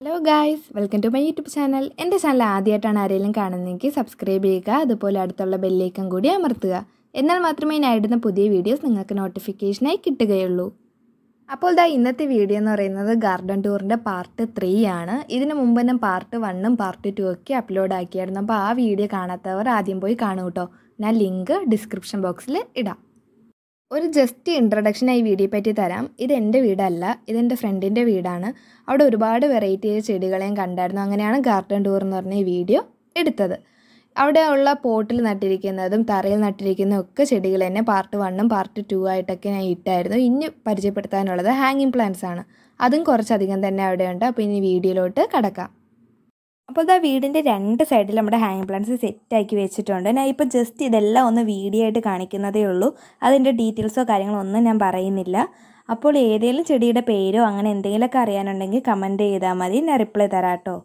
hello guys welcome to my YouTube channel എൻ്റെ channel ആദ്യമായിട്ടാണ് ആരെങ്കിലും കാണുന്നതെങ്കിൽ സബ്സ്ക്രൈബ് ചെയ്യുക അതുപോലെ അടുത്തുള്ള ബെല്ലേക്കം കൂടി അമർത്തുക എന്നാൽ മാത്രമേ ഞാൻ ഇടുന്ന പുതിയ വീഡിയോസ് നിങ്ങൾക്ക് നോട്ടിഫിക്കേഷനായി കിട്ടുകയുള്ളൂ അപ്പോൾ ദാ ഇന്നത്തെ വീഡിയോ എന്ന് പറയുന്നത് ഗാർഡൻ ടൂറിൻ്റെ പാർട്ട് ത്രീ ആണ് ഇതിന് മുമ്പ് തന്നെ പാർട്ട് വണ്ണും പാർട്ട് ടു ഒക്കെ അപ്ലോഡ് ആക്കിയായിരുന്നു അപ്പോൾ ആ വീഡിയോ കാണാത്തവർ ആദ്യം പോയി കാണൂ കേട്ടോ ഞാൻ ലിങ്ക് ഡിസ്ക്രിപ്ഷൻ ബോക്സിൽ ഇടാം ഒരു ജസ്റ്റ് ഇൻട്രഡക്ഷനായി വീഡിയോ പറ്റി തരാം ഇത് എൻ്റെ വീടല്ല ഇതെൻ്റെ ഫ്രണ്ടിൻ്റെ വീടാണ് അവിടെ ഒരുപാട് വെറൈറ്റി ചെടികളെയും കണ്ടായിരുന്നു അങ്ങനെയാണ് ഗാർഡൻ ടൂർ എന്ന് പറഞ്ഞ ഈ വീഡിയോ എടുത്തത് അവിടെ ഉള്ള പോട്ടിൽ നട്ടിരിക്കുന്നതും തറയിൽ നട്ടിരിക്കുന്നതും ഒക്കെ ചെടികൾ തന്നെ പാർട്ട് വണ്ണും പാർട്ട് ടു ആയിട്ടൊക്കെ ഞാൻ ഇട്ടായിരുന്നു ഇനി പരിചയപ്പെടുത്താനുള്ളത് ഹാങ്ങിങ് പ്ലാന്റ്സ് ആണ് അതും കുറച്ചധികം തന്നെ അവിടെയുണ്ട് അപ്പോൾ ഇനി വീഡിയോയിലോട്ട് കടക്കാം അപ്പോൾ ഇതാ വീടിൻ്റെ രണ്ട് സൈഡിൽ നമ്മുടെ ഹാങ്ങിങ് പ്ലാന്റ്സ് സെറ്റാക്കി വെച്ചിട്ടുണ്ട് ഞാൻ ഇപ്പോൾ ജസ്റ്റ് ഇതെല്ലാം ഒന്ന് വീഡിയോ ആയിട്ട് കാണിക്കുന്നതേ ഉള്ളൂ അതിൻ്റെ ഡീറ്റെയിൽസോ കാര്യങ്ങളോ ഒന്നും ഞാൻ പറയുന്നില്ല അപ്പോൾ ഏതെങ്കിലും ചെടിയുടെ പേരോ അങ്ങനെ എന്തെങ്കിലുമൊക്കെ അറിയാനുണ്ടെങ്കിൽ കമൻറ്റ് ചെയ്താൽ മതി ഞാൻ റിപ്ലൈ തരാം കേട്ടോ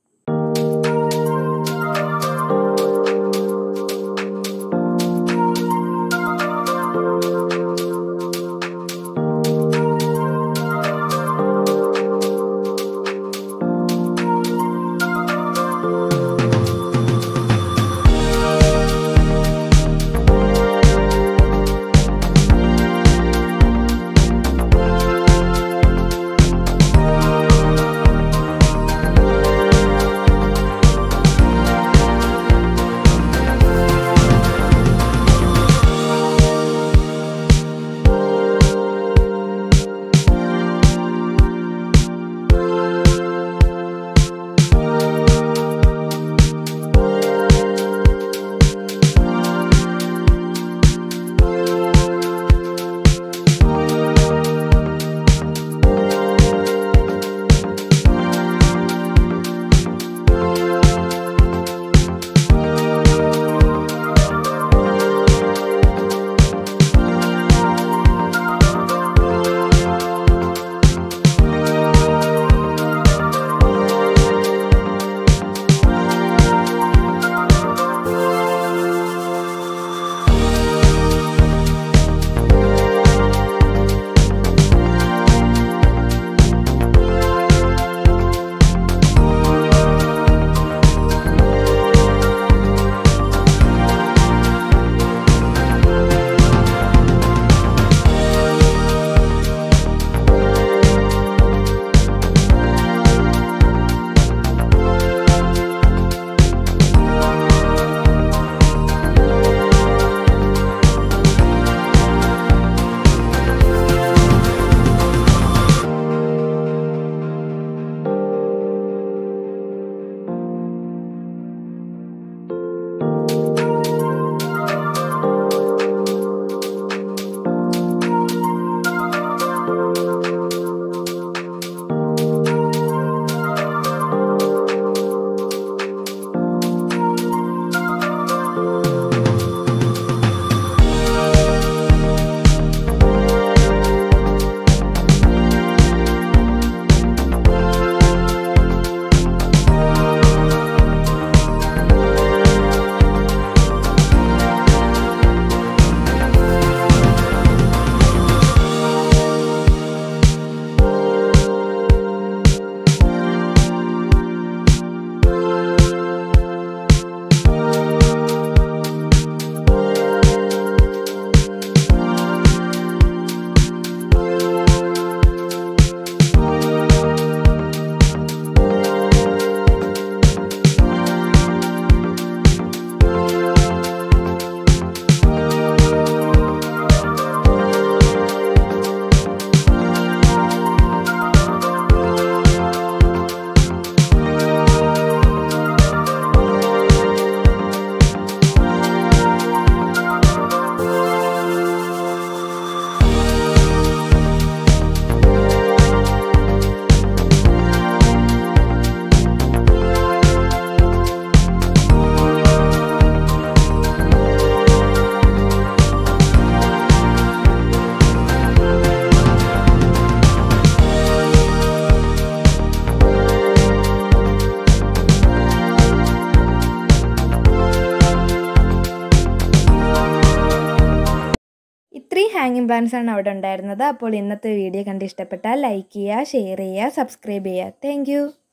ഇത്രയും ഹാങ്ങിങ് പ്ലാന്റ്സ് ആണ് അവിടെ ഉണ്ടായിരുന്നത് അപ്പോൾ ഇന്നത്തെ വീഡിയോ കണ്ട് ഇഷ്ടപ്പെട്ടാൽ ലൈക്ക് ചെയ്യുക ഷെയർ ചെയ്യുക സബ്സ്ക്രൈബ് ചെയ്യുക താങ്ക്